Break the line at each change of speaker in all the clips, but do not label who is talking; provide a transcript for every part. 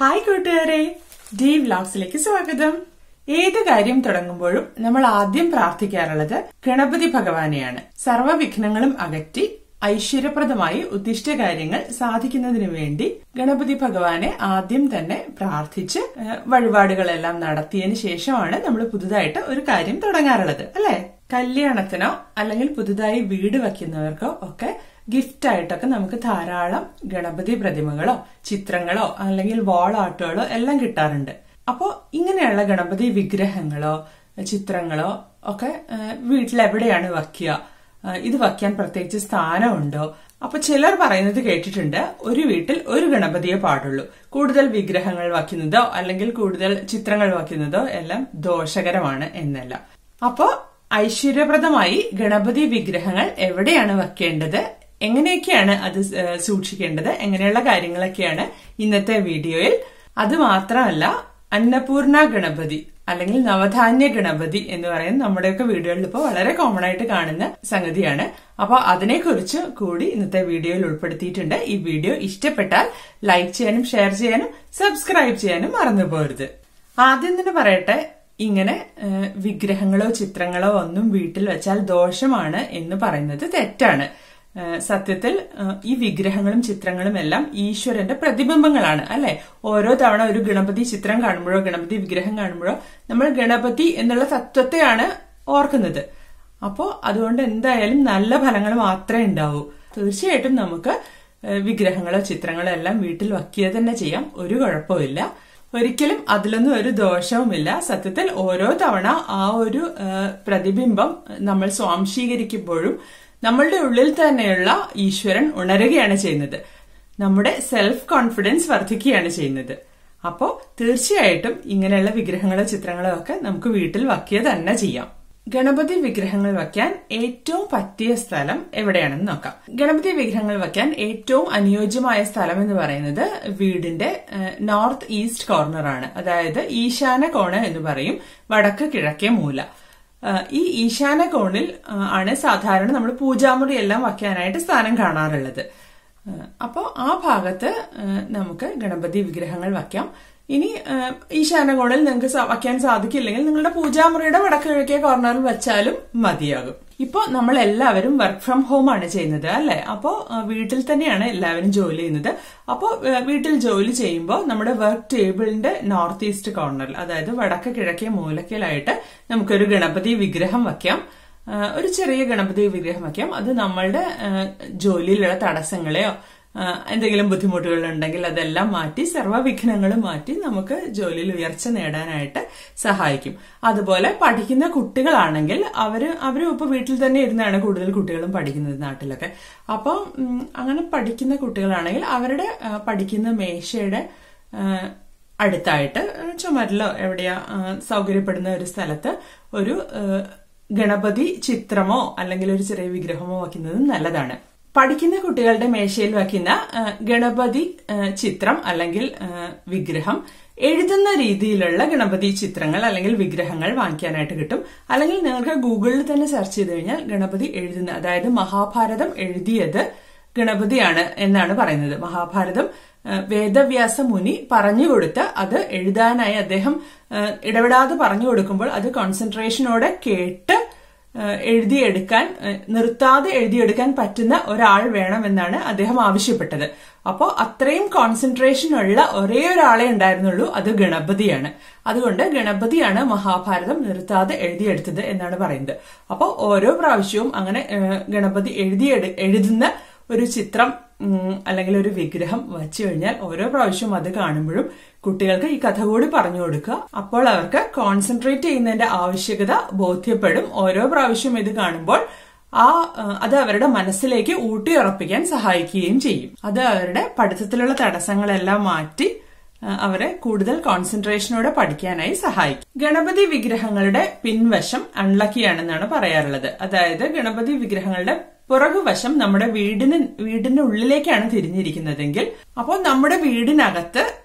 hi കൂട്ടുകാരെ D വ്ലോഗ്സിലേക്ക് സ്വാഗതം ഏത് കാര്യം തുടങ്ങുമ്പോഴും നമ്മൾ ആദ്യം പ്രാർത്ഥിക്കാറുള്ളത് ഗണപതി ഭഗവാനെയാണ് സർവ്വവിഘ്നങ്ങളും അകറ്റി ഐശ്വര്യപ്രദമായി ഉദ്ദിഷ്ട കാര്യങ്ങൾ സാധിക്കുന്നതിനു വേണ്ടി ഗണപതി ഭഗവാനെ ആദ്യം തന്നെ പ്രാർത്ഥിച്ച് ഏഹ്, വഴിപാടുകളെല്ലാം നടത്തിയതിനു ശേഷമാണ് നമ്മൾ പുതുതായിട്ട് ഒരു കാര്യം തുടങ്ങാറുള്ളത് അല്ലെ കല്യാണത്തിനോ അല്ലെങ്കിൽ പുതുതായി വീട് വയ്ക്കുന്നവർക്കോ ഒക്കെ ഗിഫ്റ്റ് ആയിട്ടൊക്കെ നമുക്ക് ധാരാളം ഗണപതി പ്രതിമകളോ ചിത്രങ്ങളോ അല്ലെങ്കിൽ വാൾ ആർട്ടുകളോ എല്ലാം കിട്ടാറുണ്ട് അപ്പോ ഇങ്ങനെയുള്ള ഗണപതി വിഗ്രഹങ്ങളോ ചിത്രങ്ങളോ ഒക്കെ ഏഹ്, വീട്ടിലെവിടെയാണ് വയ്ക്കുക ഏഹ്, ഇത് വയ്ക്കാൻ പ്രത്യേകിച്ച് സ്ഥാനമുണ്ടോ അപ്പൊ ചിലർ പറയുന്നത് കേട്ടിട്ടുണ്ട് ഒരു വീട്ടിൽ ഒരു ഗണപതിയെ പാടുള്ളൂ കൂടുതൽ വിഗ്രഹങ്ങൾ വയ്ക്കുന്നതോ അല്ലെങ്കിൽ കൂടുതൽ ചിത്രങ്ങൾ വയ്ക്കുന്നതോ എല്ലാം ദോഷകരമാണ് എന്നല്ല അപ്പോ ഐശ്വര്യപ്രദമായി ഗണപതി വിഗ്രഹങ്ങൾ എവിടെയാണ് വെക്കേണ്ടത് എങ്ങനെയൊക്കെയാണ് അത് സ്- ഏഹ് സൂക്ഷിക്കേണ്ടത് എങ്ങനെയുള്ള കാര്യങ്ങളൊക്കെയാണ് ഇന്നത്തെ വീഡിയോയിൽ അത് മാത്രമല്ല അന്നപൂർണ ഗണപതി അല്ലെങ്കിൽ നവധാന്യ ഗണപതി എന്ന് പറയുന്ന നമ്മുടെയൊക്കെ വീടുകളിൽ ഇപ്പോൾ വളരെ കോമൺ ആയിട്ട് കാണുന്ന സംഗതിയാണ് അപ്പോൾ അതിനെക്കുറിച്ച് കൂടി ഇന്നത്തെ വീഡിയോയിൽ ഉൾപ്പെടുത്തിയിട്ടുണ്ട് ഈ വീഡിയോ ഇഷ്ടപ്പെട്ടാൽ ലൈക്ക് ചെയ്യാനും ഷെയർ ചെയ്യാനും സബ്സ്ക്രൈബ് ചെയ്യാനും മറന്നു പോകരുത് ആദ്യം തന്നെ പറയട്ടെ ഇങ്ങനെ ഏഹ്, വിഗ്രഹങ്ങളോ ചിത്രങ്ങളോ ഒന്നും വീട്ടിൽ വെച്ചാൽ ദോഷമാണ് എന്ന് പറയുന്നത് തെറ്റാണ് ഏഹ്, സത്യത്തിൽ ഏഹ്, ഈ വിഗ്രഹങ്ങളും ചിത്രങ്ങളും എല്ലാം ഈശ്വരന്റെ പ്രതിബിംബങ്ങളാണ് അല്ലെ ഓരോ തവണ ഒരു ഗണപതി ചിത്രം കാണുമ്പോഴോ ഗണപതി വിഗ്രഹം കാണുമ്പോഴോ നമ്മൾ ഗണപതി എന്നുള്ള തത്വത്തെയാണ് ഓർക്കുന്നത് അപ്പോ അതുകൊണ്ട് എന്തായാലും നല്ല ഫലങ്ങൾ മാത്രമേ ഉണ്ടാവൂ തീർച്ചയായിട്ടും നമുക്ക് ഏഹ്, വിഗ്രഹങ്ങളോ ചിത്രങ്ങളോ എല്ലാം വീട്ടിൽ വയ്ക്കുക തന്നെ ചെയ്യാം ഒരു കുഴപ്പമില്ല ഒരിക്കലും അതിലൊന്നും ഒരു ദോഷവുമില്ല സത്യത്തിൽ ഓരോ തവണ ആ ഒരു ആ, പ്രതിബിംബം നമ്മൾ സ്വാംശീകരിക്കുമ്പോഴും നമ്മളുടെ ഉള്ളിൽ തന്നെയുള്ള ഈശ്വരൻ ഉണരുകയാണ് ചെയ്യുന്നത് നമ്മുടെ സെൽഫ് കോൺഫിഡൻസ് വർദ്ധിക്കുകയാണ് ചെയ്യുന്നത് അപ്പോ തീർച്ചയായിട്ടും ഇങ്ങനെയുള്ള വിഗ്രഹങ്ങളോ ചിത്രങ്ങളോ ഒക്കെ നമുക്ക് വീട്ടിൽ വയ്ക്കുക തന്നെ ചെയ്യാം ഗണപതി വിഗ്രഹങ്ങൾ വയ്ക്കാൻ ഏറ്റവും പറ്റിയ സ്ഥലം എവിടെയാണെന്ന് നോക്കാം ഗണപതി വിഗ്രഹങ്ങൾ വയ്ക്കാൻ ഏറ്റവും അനുയോജ്യമായ സ്ഥലം എന്ന് പറയുന്നത് വീടിന്റെ നോർത്ത് ഈസ്റ്റ് കോർണർ ആണ് അതായത് ഈശാന കോണ് എന്ന് പറയും വടക്ക് കിഴക്കേ മൂല ആ, ഈ ഈശാന കോണിൽ ആ, ആണ് സാധാരണ നമ്മൾ പൂജാമുറി എല്ലാം വയ്ക്കാനായിട്ട് സ്ഥാനം കാണാറുള്ളത് അപ്പോൾ ആ ഭാഗത്ത് ആ, നമുക്ക് ഗണപതി വിഗ്രഹങ്ങൾ വയ്ക്കാം ഇനി ആ, ഈശാനകോണിൽ നിങ്ങൾക്ക് സ- വയ്ക്കാൻ സാധിക്കില്ലെങ്കിൽ നിങ്ങളുടെ പൂജാമുറിയുടെ വടക്ക് കിഴക്കേ കോർണറിൽ വെച്ചാലും മതിയാകും ഇപ്പൊ നമ്മൾ എല്ലാവരും വർക്ക് ഫ്രം ഹോം ആണ് ചെയ്യുന്നത് അല്ലെ അപ്പോ ആ, വീട്ടിൽ തന്നെയാണ് എല്ലാവരും ജോലി ചെയ്യുന്നത് അപ്പോ ആ, വീട്ടിൽ ജോലി ചെയ്യുമ്പോൾ നമ്മുടെ വർക്ക് ടേബിളിന്റെ നോർത്ത് ഈസ്റ്റ് കോർണറിൽ അതായത് വടക്ക് കിഴക്കേ മൂലക്കലായിട്ട് നമുക്കൊരു ഗണപതി വിഗ്രഹം വയ്ക്കാം ആ, ഒരു ചെറിയ ഗണപതി വിഗ്രഹം വയ്ക്കാം അത് നമ്മളുടെ ആ, ജോലിയിലുള്ള തടസ്സങ്ങളെയോ ആ, എന്തെങ്കിലും ബുദ്ധിമുട്ടുകൾ ഉണ്ടെങ്കിൽ അതെല്ലാം മാറ്റി സർവ്വവിഘ്നങ്ങളും മാറ്റി നമുക്ക് ജോലിയിൽ ഉയർച്ച നേടാനായിട്ട് സഹായിക്കും അതുപോലെ പഠിക്കുന്ന കുട്ടികളാണെങ്കിൽ അവര് അവരും ഇപ്പൊ വീട്ടിൽ തന്നെ ഇരുന്നാണ് കൂടുതൽ കുട്ടികളും പഠിക്കുന്നത് നാട്ടിലൊക്കെ അപ്പോൾ അങ്ങനെ പഠിക്കുന്ന കുട്ടികളാണെങ്കിൽ അവരുടെ ആ, പഠിക്കുന്ന മേശയുടെ ആ, അടുത്തായിട്ട് ചുമരിലോ എവിടെയാ ആ, സൗകര്യപ്പെടുന്ന ഒരു സ്ഥലത്ത് ഒരു ആ, ഗണപതി ചിത്രമോ അല്ലെങ്കിൽ ഒരു ചെറിയ വിഗ്രഹമോ വയ്ക്കുന്നത് നല്ലതാണ് പഠിക്കുന്ന കുട്ടികളുടെ മേശയിൽ വയ്ക്കുന്ന ആ, ഗണപതി ആ, ചിത്രം അല്ലെങ്കിൽ ആ, വിഗ്രഹം എഴുതുന്ന രീതിയിലുള്ള ഗണപതി ചിത്രങ്ങൾ അല്ലെങ്കിൽ വിഗ്രഹങ്ങൾ വാങ്ങിക്കാനായിട്ട് കിട്ടും അല്ലെങ്കിൽ നിങ്ങൾക്ക് ഗൂഗിളിൽ തന്നെ സെർച്ച് ചെയ്ത് കഴിഞ്ഞാൽ ഗണപതി എഴുതുന്ന അതായത് മഹാഭാരതം എഴുതിയത് ഗണപതിയാണ് എന്നാണ് പറയുന്നത് മഹാഭാരതം ആ, വേദവ്യാസ മുനി പറഞ്ഞു കൊടുത്ത് അത് എഴുതാനായി അദ്ദേഹം ആ, ഇടപെടാതെ പറഞ്ഞു കൊടുക്കുമ്പോൾ അത് കോൺസെൻട്രേഷനോടെ കേട്ട് ആ, എഴുതിയെടുക്കാൻ ആ, നിർത്താതെ എഴുതിയെടുക്കാൻ പറ്റുന്ന ഒരാൾ വേണമെന്നാണ് അദ്ദേഹം ആവശ്യപ്പെട്ടത് അപ്പോൾ അത്രയും കോൺസെൻട്രേഷൻ ഉള്ള ഒരേ ഒരാളെ ഉണ്ടായിരുന്നുള്ളൂ അത് ഗണപതിയാണ് അതുകൊണ്ട് ഗണപതിയാണ് മഹാഭാരതം നിർത്താതെ എഴുതിയെടുത്തത് എന്നാണ് പറയുന്നത് അപ്പോൾ ഓരോ പ്രാവശ്യവും അങ്ങനെ ആ, ഗണപതി എഴുതിയെടു എഴുതുന്ന ഒരു ചിത്രം ഉം, അല്ലെങ്കിൽ ഒരു വിഗ്രഹം വച്ചു കഴിഞ്ഞാൽ ഓരോ പ്രാവശ്യവും അത് കാണുമ്പോഴും കുട്ടികൾക്ക് ഈ കഥ കൂടി പറഞ്ഞു കൊടുക്കുക അപ്പോൾ അവർക്ക് കോൺസെൻട്രേറ്റ് ചെയ്യുന്നതിന്റെ ആവശ്യകത ബോധ്യപ്പെടും ഓരോ പ്രാവശ്യം ഇത് കാണുമ്പോൾ ആ ആ, അത് അവരുടെ മനസ്സിലേക്ക് ഊട്ടിയുറപ്പിക്കാൻ സഹായിക്കുകയും ചെയ്യും അത് അവരുടെ പഠിത്തത്തിലുള്ള തടസ്സങ്ങളെല്ലാം മാറ്റി ആ, അവരെ കൂടുതൽ കോൺസെൻട്രേഷനോടെ പഠിക്കാനായി സഹായിക്കും ഗണപതി വിഗ്രഹങ്ങളുടെ പിൻവശം അൺലക്കിയാണെന്നാണ് പറയാറുള്ളത് അതായത് ഗണപതി വിഗ്രഹങ്ങളുടെ പുറകുവശം നമ്മുടെ വീടിന് വീടിന്റെ ഉള്ളിലേക്കാണ് തിരിഞ്ഞിരിക്കുന്നതെങ്കിൽ അപ്പോൾ നമ്മുടെ വീടിനകത്ത്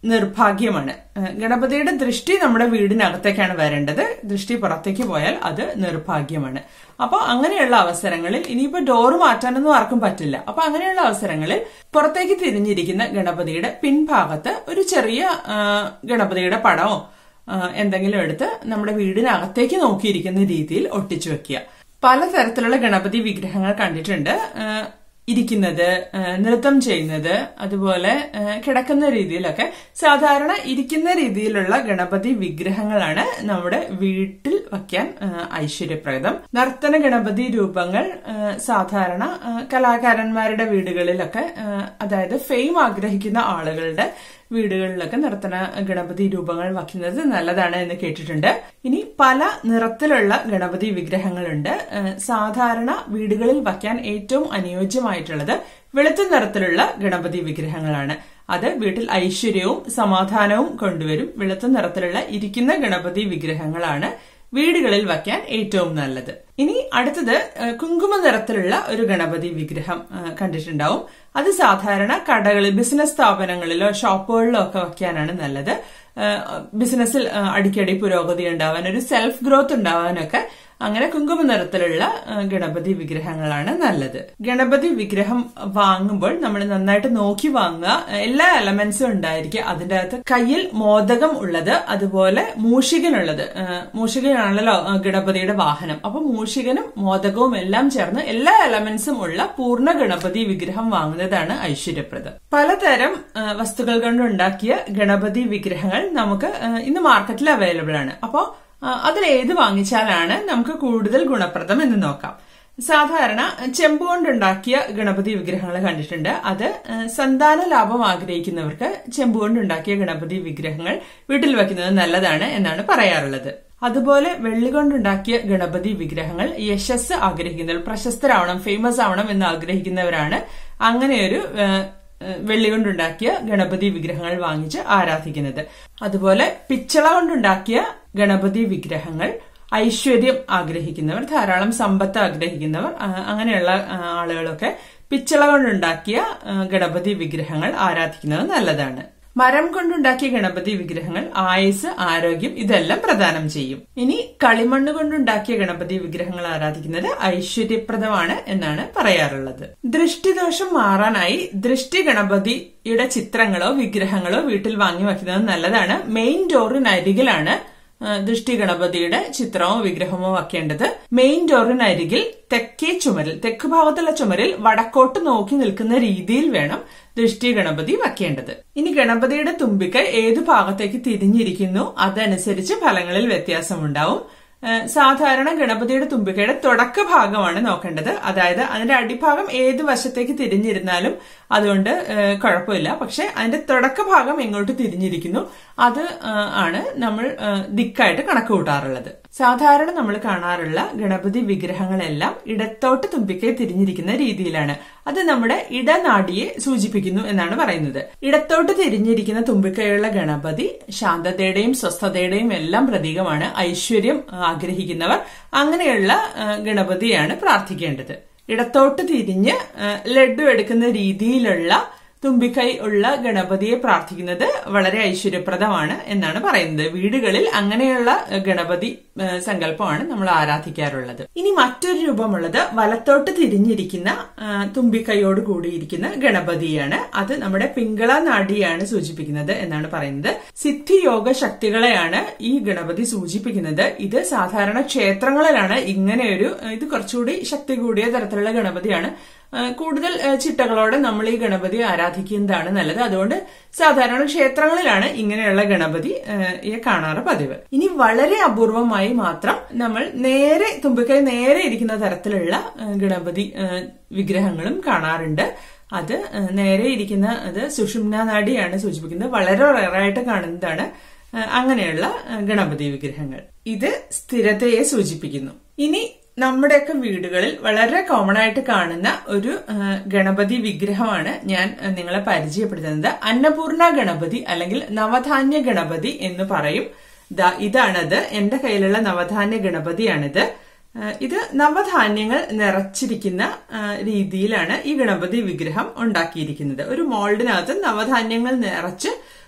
നിർഭാഗ്യമാണ് ഏഹ് ഗണപതിയുടെ ദൃഷ്ടി നമ്മുടെ വീടിനകത്തേക്കാണ് വരേണ്ടത് ദൃഷ്ടി പുറത്തേക്ക് പോയാൽ അത് നിർഭാഗ്യമാണ് അപ്പൊ അങ്ങനെയുള്ള അവസരങ്ങളിൽ ഇനിയിപ്പോ ഡോറ് മാറ്റാനൊന്നും ആർക്കും പറ്റില്ല അപ്പൊ അങ്ങനെയുള്ള അവസരങ്ങളിൽ പുറത്തേക്ക് തിരിഞ്ഞിരിക്കുന്ന ഗണപതിയുടെ പിൻഭാഗത്ത് ഒരു ചെറിയ ആ, ഗണപതിയുടെ പടമോ ആ, എന്തെങ്കിലും എടുത്ത് നമ്മുടെ വീടിനകത്തേക്ക് നോക്കിയിരിക്കുന്ന രീതിയിൽ ഒട്ടിച്ചു വെക്കുക പലതരത്തിലുള്ള ഗണപതി വിഗ്രഹങ്ങൾ കണ്ടിട്ടുണ്ട് ആ, ഇരിക്കുന്നത് ആ, നൃത്തം ചെയ്യുന്നത് അതുപോലെ ആ, കിടക്കുന്ന രീതിയിലൊക്കെ സാധാരണ ഇരിക്കുന്ന രീതിയിലുള്ള ഗണപതി വിഗ്രഹങ്ങളാണ് നമ്മുടെ വീട്ടിൽ വയ്ക്കാൻ ആ, ഐശ്വര്യപ്രദം നർത്തന ഗണപതി രൂപങ്ങൾ ആ, സാധാരണ ആ, കലാകാരന്മാരുടെ വീടുകളിലൊക്കെ ആ, അതായത് ഫെയിം ആഗ്രഹിക്കുന്ന ആളുകളുടെ വീടുകളിലൊക്കെ നർത്തന ഗണപതി രൂപങ്ങൾ വയ്ക്കുന്നത് നല്ലതാണ് എന്ന് കേട്ടിട്ടുണ്ട് ഇനി പല നിറത്തിലുള്ള ഗണപതി വിഗ്രഹങ്ങളുണ്ട് ഏഹ് സാധാരണ വീടുകളിൽ വയ്ക്കാൻ ഏറ്റവും അനുയോജ്യമായിട്ടുള്ളത് വെളുത്ത നിറത്തിലുള്ള ഗണപതി വിഗ്രഹങ്ങളാണ് അത് വീട്ടിൽ ഐശ്വര്യവും സമാധാനവും കൊണ്ടുവരും വെളുത്ത നിറത്തിലുള്ള ഇരിക്കുന്ന ഗണപതി വിഗ്രഹങ്ങളാണ് വീടുകളിൽ വയ്ക്കാൻ ഏറ്റവും നല്ലത് ഇനി അടുത്തത് ഏഹ്, കുങ്കുമ നിറത്തിലുള്ള ഒരു ഗണപതി വിഗ്രഹം ഏഹ്, കണ്ടിട്ടുണ്ടാവും അത് സാധാരണ കടകളിൽ ബിസിനസ് സ്ഥാപനങ്ങളിലോ ഷോപ്പുകളിലോ ഒക്കെ വയ്ക്കാനാണ് നല്ലത് ഏഹ്, ബിസിനസ്സിൽ ഏഹ്, അടിക്കടി പുരോഗതി ഉണ്ടാവാൻ ഒരു സെൽഫ് ഗ്രോത്ത് ഉണ്ടാവാനൊക്കെ അങ്ങനെ കുങ്കുമ നിറത്തിലുള്ള ഏഹ്, ഗണപതി വിഗ്രഹങ്ങളാണ് നല്ലത് ഗണപതി വിഗ്രഹം വാങ്ങുമ്പോൾ നമ്മൾ നന്നായിട്ട് നോക്കി വാങ്ങുക എല്ലാ എലമെന്റ്സും ഉണ്ടായിരിക്കുക അതിന്റെ അകത്ത് കയ്യിൽ മോദകം ഉള്ളത് അതുപോലെ മൂഷികനുള്ളത് ഏഹ്, മൂഷികനാണല്ലോ ഏഹ്, ഗണപതിയുടെ വാഹനം അപ്പൊ മൂഷികനും മോദകവും എല്ലാം ചേർന്ന് എല്ലാ എലമെന്റ്സും ഉള്ള പൂർണ്ണ ഗണപതി വിഗ്രഹം വാങ്ങുന്നതാണ് ഐശ്വര്യപ്രദം പലതരം ഏഹ്, വസ്തുക്കൾ കൊണ്ടുണ്ടാക്കിയ ഗണപതി വിഗ്രഹങ്ങൾ നമുക്ക് ഏഹ്, ഇന്ന് മാർക്കറ്റിൽ അവൈലബിൾ ആണ് അപ്പോ അതിൽ ഏത് വാങ്ങിച്ചാലാണ് നമുക്ക് കൂടുതൽ ഗുണപ്രദം എന്ന് നോക്കാം സാധാരണ ചെമ്പ് കൊണ്ടുണ്ടാക്കിയ ഗണപതി വിഗ്രഹങ്ങൾ കണ്ടിട്ടുണ്ട് അത് ഏഹ്, സന്താന ലാഭം ആഗ്രഹിക്കുന്നവർക്ക് ചെമ്പ് കൊണ്ടുണ്ടാക്കിയ ഗണപതി വിഗ്രഹങ്ങൾ വീട്ടിൽ വെക്കുന്നത് നല്ലതാണ് എന്നാണ് പറയാറുള്ളത് അതുപോലെ വെള്ളി കൊണ്ടുണ്ടാക്കിയ ഗണപതി വിഗ്രഹങ്ങൾ യശസ് ആഗ്രഹിക്കുന്നവർ പ്രശസ്തരാവണം ഫേമസ് ആവണം എന്ന് ആഗ്രഹിക്കുന്നവരാണ് അങ്ങനെയൊരു ഏഹ്, ഏഹ് വെള്ളി കൊണ്ടുണ്ടാക്കിയ ഗണപതി വിഗ്രഹങ്ങൾ വാങ്ങിച്ച് ആരാധിക്കുന്നത് അതുപോലെ പിച്ചള കൊണ്ടുണ്ടാക്കിയ ഗണപതി വിഗ്രഹങ്ങൾ ഐശ്വര്യം ആഗ്രഹിക്കുന്നവർ ധാരാളം സമ്പത്ത് ആഗ്രഹിക്കുന്നവർ ആ, അങ്ങനെയുള്ള ആ, ആളുകളൊക്കെ പിച്ചള കൊണ്ടുണ്ടാക്കിയ ആ, ഗണപതി വിഗ്രഹങ്ങൾ ആരാധിക്കുന്നത് നല്ലതാണ് മരം കൊണ്ടുണ്ടാക്കിയ ഗണപതി വിഗ്രഹങ്ങൾ ആയുസ് ആരോഗ്യം ഇതെല്ലാം പ്രദാനം ചെയ്യും ഇനി കളിമണ്ണ് കൊണ്ടുണ്ടാക്കിയ ഗണപതി വിഗ്രഹങ്ങൾ ആരാധിക്കുന്നത് ഐശ്വര്യപ്രദമാണ് എന്നാണ് പറയാറുള്ളത് ദൃഷ്ടിദോഷം മാറാനായി ദൃഷ്ടി ഗണപതിയുടെ ചിത്രങ്ങളോ വിഗ്രഹങ്ങളോ വീട്ടിൽ വാങ്ങി വയ്ക്കുന്നത് നല്ലതാണ് മെയിൻ ഡോറിനരികിലാണ് ആ, ദൃഷ്ടി ഗണപതിയുടെ ചിത്രമോ വിഗ്രഹമോ വയ്ക്കേണ്ടത് മെയിൻ ഡോറിനരികിൽ തെക്കേ ചുമരിൽ തെക്ക് ഭാഗത്തുള്ള ചുമരിൽ വടക്കോട്ട് നോക്കി നിൽക്കുന്ന രീതിയിൽ വേണം ദൃഷ്ടി ഗണപതി വയ്ക്കേണ്ടത് ഇനി ഗണപതിയുടെ തുമ്പിക്കൈ ഏതു ഭാഗത്തേക്ക് തിരിഞ്ഞിരിക്കുന്നു അതനുസരിച്ച് ഫലങ്ങളിൽ വ്യത്യാസമുണ്ടാവും ഏഹ് സാധാരണ ഗണപതിയുടെ തുമ്പിക്കൈയുടെ തുടക്ക ഭാഗമാണ് നോക്കേണ്ടത് അതായത് അതിന്റെ അടിഭാഗം ഏത് വശത്തേക്ക് തിരിഞ്ഞിരുന്നാലും അതുകൊണ്ട് ഏഹ് കുഴപ്പമില്ല പക്ഷെ അതിന്റെ തുടക്ക ഭാഗം എങ്ങോട്ട് തിരിഞ്ഞിരിക്കുന്നു അത് ഏഹ് ആണ് നമ്മൾ ഏഹ് ദിക്കായിട്ട് കണക്ക് കൂട്ടാറുള്ളത് സാധാരണ നമ്മൾ കാണാറുള്ള ഗണപതി വിഗ്രഹങ്ങളെല്ലാം ഇടത്തോട്ട് തുമ്പിക്കൈ തിരിഞ്ഞിരിക്കുന്ന രീതിയിലാണ് അത് നമ്മുടെ ഇടനാടിയെ സൂചിപ്പിക്കുന്നു എന്നാണ് പറയുന്നത് ഇടത്തോട്ട് തിരിഞ്ഞിരിക്കുന്ന തുമ്പിക്കൈയുള്ള ഗണപതി ശാന്തതയുടെയും സ്വസ്ഥതയുടെയും എല്ലാം പ്രതീകമാണ് ഐശ്വര്യം ആ, ആഗ്രഹിക്കുന്നവർ അങ്ങനെയുള്ള ആ, ഗണപതിയാണ് പ്രാർത്ഥിക്കേണ്ടത് ഇടത്തോട്ട് തിരിഞ്ഞ് ആ, ലഡു എടുക്കുന്ന രീതിയിലുള്ള തുമ്പിക്കൈ ഉള്ള ഗണപതിയെ പ്രാർത്ഥിക്കുന്നത് വളരെ ഐശ്വര്യപ്രദമാണ് എന്നാണ് പറയുന്നത് വീടുകളിൽ അങ്ങനെയുള്ള ഏഹ്, ഗണപതി ഏഹ്, സങ്കല്പമാണ് നമ്മൾ ആരാധിക്കാറുള്ളത് ഇനി മറ്റൊരു രൂപമുള്ളത് വലത്തോട്ട് തിരിഞ്ഞിരിക്കുന്ന ആ, തുമ്പിക്കൈയോട് കൂടിയിരിക്കുന്ന ഗണപതിയാണ് അത് നമ്മുടെ പിങ്കള നാഡിയാണ് സൂചിപ്പിക്കുന്നത് എന്നാണ് പറയുന്നത് സിദ്ധിയോഗ ശക്തികളെയാണ് ഈ ഗണപതി സൂചിപ്പിക്കുന്നത് ഇത് സാധാരണ ക്ഷേത്രങ്ങളിലാണ് ഇങ്ങനെയൊരു ഇത് കുറച്ചുകൂടി ശക്തി കൂടിയ തരത്തിലുള്ള ഗണപതിയാണ് ആ, കൂടുതൽ ആ, ചിട്ടകളോടെ നമ്മൾ ഈ ഗണപതി ആരാധിക്കുന്നതാണ് നല്ലത് അതുകൊണ്ട് സാധാരണ ക്ഷേത്രങ്ങളിലാണ് ഇങ്ങനെയുള്ള ഗണപതി ആ, യെ കാണാറ് പതിവ് ഇനി വളരെ അപൂർവമായി മാത്രം നമ്മൾ നേരെ തുമ്പിക്കൈ നേരെ ഇരിക്കുന്ന തരത്തിലുള്ള ആ, ഗണപതി ആ, വിഗ്രഹങ്ങളും കാണാറുണ്ട് അത് ആ, നേരെ ഇരിക്കുന്ന അത് സുഷുമ്ന നാഡിയാണ് സൂചിപ്പിക്കുന്നത് വളരെ റയറായിട്ട് കാണുന്നതാണ് ആ, അങ്ങനെയുള്ള ആ, ഗണപതി വിഗ്രഹങ്ങൾ ഇത് സ്ഥിരതയെ സൂചിപ്പിക്കുന്നു ഇനി നമ്മുടെയൊക്കെ വീടുകളിൽ വളരെ കോമൺ ആയിട്ട് കാണുന്ന ഒരു ആ, ഗണപതി വിഗ്രഹമാണ് ഞാൻ ആ, നിങ്ങളെ പരിചയപ്പെടുത്തുന്നത് അന്നപൂർണ ഗണപതി അല്ലെങ്കിൽ നവധാന്യ ഗണപതി എന്ന് പറയും ദാ ഇതാണത് എന്റെ കയ്യിലുള്ള നവധാന്യ ഗണപതിയാണിത് ആ, ഇത് നവധാന്യങ്ങൾ നിറച്ചിരിക്കുന്ന ആ, രീതിയിലാണ് ഈ ഗണപതി വിഗ്രഹം ഉണ്ടാക്കിയിരിക്കുന്നത് ഒരു മോൾഡിനകത്ത് നവധാന്യങ്ങൾ നിറച്ച്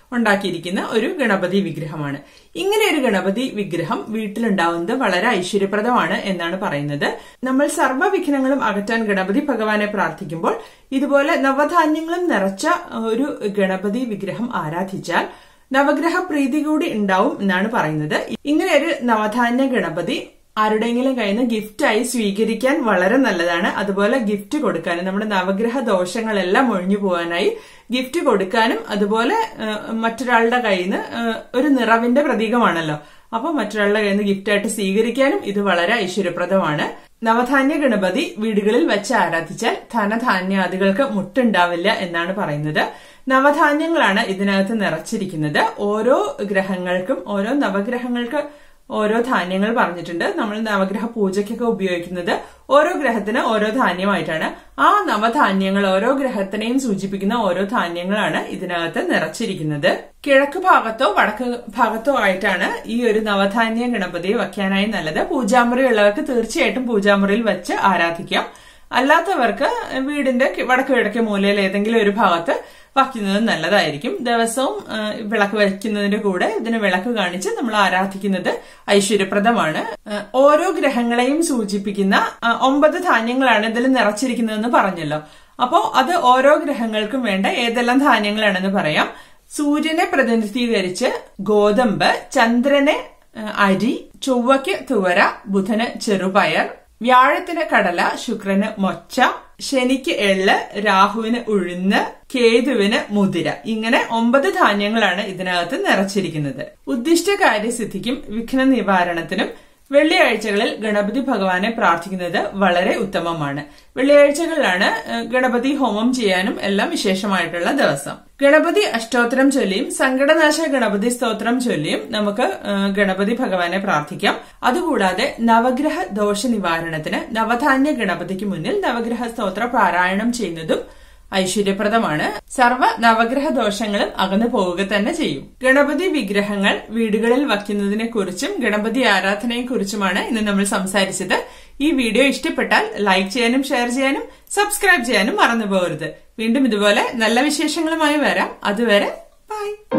ഉണ്ടാക്കിയിരിക്കുന്ന ഒരു ഗണപതി വിഗ്രഹമാണ് ഇങ്ങനെ ഒരു ഗണപതി വിഗ്രഹം വീട്ടിലുണ്ടാവുന്നത് വളരെ ഐശ്വര്യപ്രദമാണ് എന്നാണ് പറയുന്നത് നമ്മൾ സർവ്വവിഘ്നങ്ങളും അകറ്റാൻ ഗണപതി ഭഗവാനെ പ്രാർത്ഥിക്കുമ്പോൾ ഇതുപോലെ നവധാന്യങ്ങളും നിറച്ച ഒരു ഗണപതി വിഗ്രഹം ആരാധിച്ചാൽ നവഗ്രഹ പ്രീതി കൂടി ഉണ്ടാവും എന്നാണ് പറയുന്നത് ഇങ്ങനെ ഒരു നവധാന്യ ഗണപതി ആരുടെയെങ്കിലും കയ്യിൽ നിന്ന് ഗിഫ്റ്റായി സ്വീകരിക്കാൻ വളരെ നല്ലതാണ് അതുപോലെ ഗിഫ്റ്റ് കൊടുക്കാനും നമ്മുടെ നവഗ്രഹ ദോഷങ്ങളെല്ലാം ഒഴിഞ്ഞു പോകാനായി ഗിഫ്റ്റ് കൊടുക്കാനും അതുപോലെ മറ്റൊരാളുടെ കയ്യിൽ നിന്ന് ഒരു നിറവിന്റെ പ്രതീകമാണല്ലോ അപ്പൊ മറ്റൊരാളുടെ കയ്യിൽ നിന്ന് ഗിഫ്റ്റായിട്ട് സ്വീകരിക്കാനും ഇത് വളരെ ഐശ്വര്യപ്രദമാണ് നവധാന്യ ഗണപതി വീടുകളിൽ വെച്ച് ആരാധിച്ചാൽ ധനധാന്യാദികൾക്ക് മുട്ടുണ്ടാവില്ല എന്നാണ് പറയുന്നത് നവധാന്യങ്ങളാണ് ഇതിനകത്ത് നിറച്ചിരിക്കുന്നത് ഓരോ ഗ്രഹങ്ങൾക്കും ഓരോ നവഗ്രഹങ്ങൾക്ക് ഓരോ ധാന്യങ്ങൾ പറഞ്ഞിട്ടുണ്ട് നമ്മൾ നവഗ്രഹ പൂജയ്ക്കൊക്കെ ഉപയോഗിക്കുന്നത് ഓരോ ഗ്രഹത്തിന് ഓരോ ധാന്യമായിട്ടാണ് ആ നവധാന്യങ്ങൾ ഓരോ ഗ്രഹത്തിനെയും സൂചിപ്പിക്കുന്ന ഓരോ ധാന്യങ്ങളാണ് ഇതിനകത്ത് നിറച്ചിരിക്കുന്നത് കിഴക്ക് ഭാഗത്തോ വടക്ക് ഭാഗത്തോ ആയിട്ടാണ് ഈ ഒരു നവധാന്യ ഗണപതിയെ വയ്ക്കാനായി നല്ലത് പൂജാമുറി ഉള്ളവർക്ക് തീർച്ചയായിട്ടും പൂജാമുറിയിൽ വെച്ച് ആരാധിക്കാം അല്ലാത്തവർക്ക് വീടിന്റെ വടക്ക് കിഴക്കേ മൂലയിൽ ഏതെങ്കിലും ഒരു ഭാഗത്ത് വയ്ക്കുന്നത് നല്ലതായിരിക്കും ദിവസവും വിളക്ക് വയ്ക്കുന്നതിന്റെ കൂടെ ഇതിന് വിളക്ക് കാണിച്ച് നമ്മൾ ആരാധിക്കുന്നത് ഐശ്വര്യപ്രദമാണ് ഓരോ ഗ്രഹങ്ങളെയും സൂചിപ്പിക്കുന്ന ഒമ്പത് ധാന്യങ്ങളാണ് ഇതിൽ നിറച്ചിരിക്കുന്നതെന്ന് പറഞ്ഞല്ലോ അപ്പോ അത് ഓരോ ഗ്രഹങ്ങൾക്കും വേണ്ട ഏതെല്ലാം ധാന്യങ്ങളാണെന്ന് പറയാം സൂര്യനെ പ്രതിനിധീകരിച്ച് ഗോതമ്പ് ചന്ദ്രനെ അരി ചൊവ്വയ്ക്ക് തുവര ബുധന് ചെറുപയർ വ്യാഴത്തിന് കടല ശുക്രന് മൊച്ച ശനിക്ക് എള്ള് രാഹുവിന് ഉഴുന്ന് കേതുവിന് മുതിര ഇങ്ങനെ ഒമ്പത് ധാന്യങ്ങളാണ് ഇതിനകത്ത് നിറച്ചിരിക്കുന്നത് ഉദ്ദിഷ്ട കാര്യസിദ്ധിക്കും വിഘ്ന നിവാരണത്തിനും വെള്ളിയാഴ്ചകളിൽ ഗണപതി ഭഗവാനെ പ്രാർത്ഥിക്കുന്നത് വളരെ ഉത്തമമാണ് വെള്ളിയാഴ്ചകളിലാണ് ഗണപതി ഹോമം ചെയ്യാനും എല്ലാം വിശേഷമായിട്ടുള്ള ദിവസം ഗണപതി അഷ്ടോത്തരം ചൊല്ലിയും സങ്കടനാശ ഗണപതി സ്തോത്രം ചൊല്ലിയും നമുക്ക് ഗണപതി ഭഗവാനെ പ്രാർത്ഥിക്കാം അതുകൂടാതെ നവഗ്രഹ ദോഷ നിവാരണത്തിന് നവധാന്യ ഗണപതിക്ക് മുന്നിൽ നവഗ്രഹ സ്തോത്ര പാരായണം ചെയ്യുന്നതും ഐശ്വര്യപ്രദമാണ് സർവ്വ നവഗ്രഹ ദോഷങ്ങളും അകന്നു പോവുക തന്നെ ചെയ്യും ഗണപതി വിഗ്രഹങ്ങൾ വീടുകളിൽ വയ്ക്കുന്നതിനെ കുറിച്ചും ഗണപതി ആരാധനയെ കുറിച്ചുമാണ് ഇന്ന് നമ്മൾ സംസാരിച്ചത് ഈ വീഡിയോ ഇഷ്ടപ്പെട്ടാൽ ലൈക്ക് ചെയ്യാനും ഷെയർ ചെയ്യാനും സബ്സ്ക്രൈബ് ചെയ്യാനും മറന്നു പോകരുത് വീണ്ടും ഇതുപോലെ നല്ല വിശേഷങ്ങളുമായി വരാം അതുവരെ ബൈ